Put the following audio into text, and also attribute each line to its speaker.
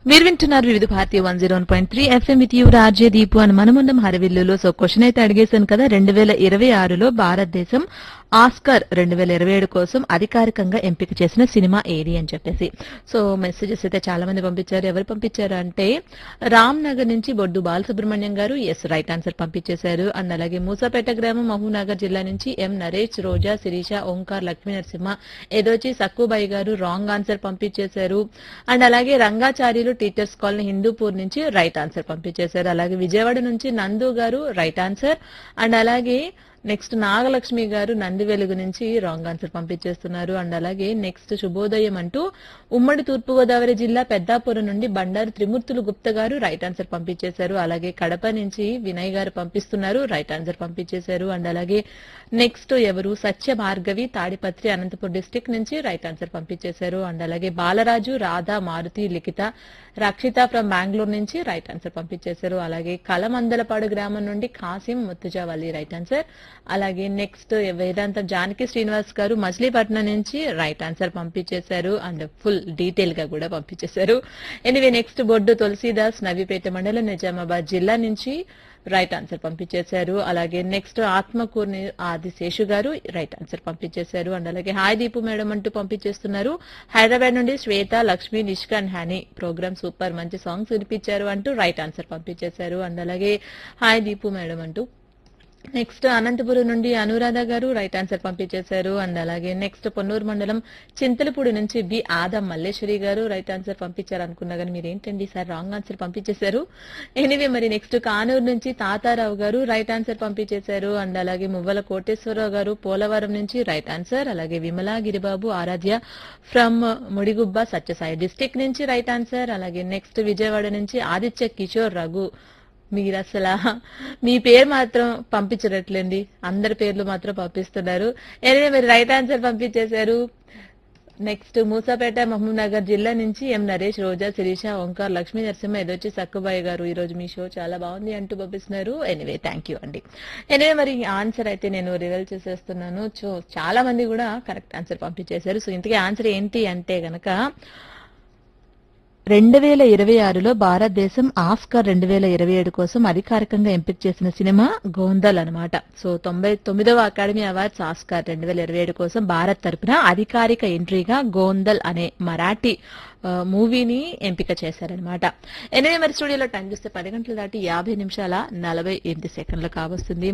Speaker 1: మీరు వింటున్నారు వివిధ భారతీయ one zero point three FM with you రాజ్య దీపు అని మనముండం హరవిల్లులో సో క్వశ్చన్ అయితే అడిగేశాను కదా రెండు వేల ఇరవై ఆరులో భారతదేశం ఆస్కర్ రెండు వేల ఇరవై ఏడు కోసం అధికారికంగా ఎంపిక చేసిన సినిమా ఏది అని చెప్పేసి సో మెసేజెస్ అయితే చాలా మంది పంపించారు ఎవరు పంపించారు అంటే రామ్ నగర్ నుంచి బొడ్డు బాలసుబ్రహ్మణ్యం గారు ఎస్ రైట్ ఆన్సర్ పంపించేశారు అండ్ అలాగే మూసాపేట గ్రామం మహబూబ్నగర్ జిల్లా నుంచి ఎం నరేష్ రోజా శిరీష ఓంకార్ లక్ష్మీ నరసింహ ఏదోచి సక్కుబాయి గారు రాంగ్ ఆన్సర్ పంపించేశారు అండ్ అలాగే రంగాచార్యులు టీచర్స్ కాలనీ హిందూపూర్ నుంచి రైట్ ఆన్సర్ పంపించేశారు అలాగే విజయవాడ నుంచి నందు గారు రైట్ ఆన్సర్ అండ్ అలాగే నెక్స్ట్ నాగలక్ష్మి గారు నంది వెలుగు నుంచి రాంగ్ ఆన్సర్ పంపించేస్తున్నారు అండ్ అలాగే నెక్స్ట్ శుభోదయం అంటూ ఉమ్మడి తూర్పుగోదావరి జిల్లా పెద్దాపురం నుండి బండారు త్రిమూర్తులు గుప్త గారు రైట్ ఆన్సర్ పంపించేశారు అలాగే కడప నుంచి వినయ్ గారు పంపిస్తున్నారు రైట్ ఆన్సర్ పంపించేశారు అండ్ అలాగే నెక్స్ట్ ఎవరు సత్య భార్గవి తాడిపత్రి అనంతపురం డిస్టిక్ నుంచి రైట్ ఆన్సర్ పంపించేశారు అండ్ అలాగే బాలరాజు రాధా మారుతి లిఖిత రక్షిత ఫ్రమ్ బెంగళూరు నుంచి రైట్ ఆన్సర్ పంపించేశారు అలాగే కలమందలపాడు గ్రామం నుండి కాసిం ముత్తుజావల్లి రైట్ ఆన్సర్ అలాగే నెక్స్ట్ వేదాంతం జానకి శ్రీనివాస్ గారు మచిలీపట్నం నుంచి రైట్ ఆన్సర్ పంపించేశారు అండ్ ఫుల్ డీటెయిల్ గా కూడా పంపించేశారు ఎనివే నెక్స్ట్ బొడ్డు తులసీదాస్ నవీపేట మండలం నిజామాబాద్ జిల్లా నుంచి రైట్ ఆన్సర్ పంపించేశారు అలాగే నెక్స్ట్ ఆత్మకూర్ని ఆది శేషు గారు రైట్ ఆన్సర్ పంపించేశారు అండ్ అలాగే హాయ్ దీపు మేడం అంటూ పంపించేస్తున్నారు హైదరాబాద్ నుండి Swetha Lakshmi Nishka and honey program super మంచి సాంగ్స్ వినిపించారు అంటూ రైట్ ఆన్సర్ పంపించేశారు అండ్ అలాగే హాయ్ దీపు మేడం అంటూ నెక్స్ట్ అనంతపురం నుండి అనురాధ గారు రైట్ ఆన్సర్ పంపించేశారు అండ్ అలాగే నెక్స్ట్ పొన్నూరు మండలం చింతలపూడి నుంచి బి ఆదం మల్లేశ్వరి గారు రైట్ ఆన్సర్ పంపించారు అనుకున్నా కానీ మీరు ఏంటండి సార్ రాంగ్ ఆన్సర్ పంపించేశారు ఎనివే మరి నెక్స్ట్ కానూరు నుంచి తాతారావు గారు రైట్ ఆన్సర్ పంపించేశారు అండ్ అలాగే మువ్వల కోటేశ్వరరావు గారు పోలవరం నుంచి రైట్ ఆన్సర్ అలాగే విమలా గిరిబాబు ఆరాధ్య ఫ్రమ్ ముడిగుబ్బ సత్యసాయి డిస్టిక్ నుంచి రైట్ ఆన్సర్ అలాగే నెక్స్ట్ విజయవాడ నుంచి ఆదిత్య కిషోర్ రఘు మీరు అసలు మీ పేరు మాత్రం పంపించరట్లేండి అందరి పేర్లు మాత్రం పంపిస్తున్నారు ఎనివే మీరు రైట్ ఆన్సర్ పంపించేశారు నెక్స్ట్ మూసాపేట మహబూబ్ నగర్ జిల్లా నుంచి ఎం నరేష్ రోజా శిరీష ఓంకార్ లక్ష్మీ నరసింహ ఎదొచ్చి సక్కుబాయి గారు ఈ రోజు మీ షో చాలా బాగుంది అంటూ పంపిస్తున్నారు ఎనివే థ్యాంక్ యూ అండి ఎనివే మరి ఆన్సర్ అయితే నేను రివెల్ చేసేస్తున్నాను సో చాలా మంది కూడా కరెక్ట్ ఆన్సర్ పంపించేశారు సో ఇంతకీ ఆన్సర్ ఏంటి అంటే గనక రెండు వేల ఇరవై ఆరులో భారతదేశం ఆస్కార్ రెండు వేల ఇరవై ఏడు కోసం అధికారికంగా ఎంపిక చేసిన సినిమా గోందల్ అన్నమాట సో తొంభై తొమ్మిదవ అకాడమీ అవార్డ్స్ ఆస్కార్ రెండు వేల ఇరవై ఏడు కోసం భారత్ తరపున అధికారిక ఎంట్రీగా గోందల్ అనే మరాఠీ ఆ, మూవీని ఎంపిక చేశారనమాట ఎనిమిది మరి స్టూడియోలో టైం చూస్తే పది గంటలు దాటి యాభై నిమిషాల నలభై ఎనిమిది సెకండ్లు కావస్తుంది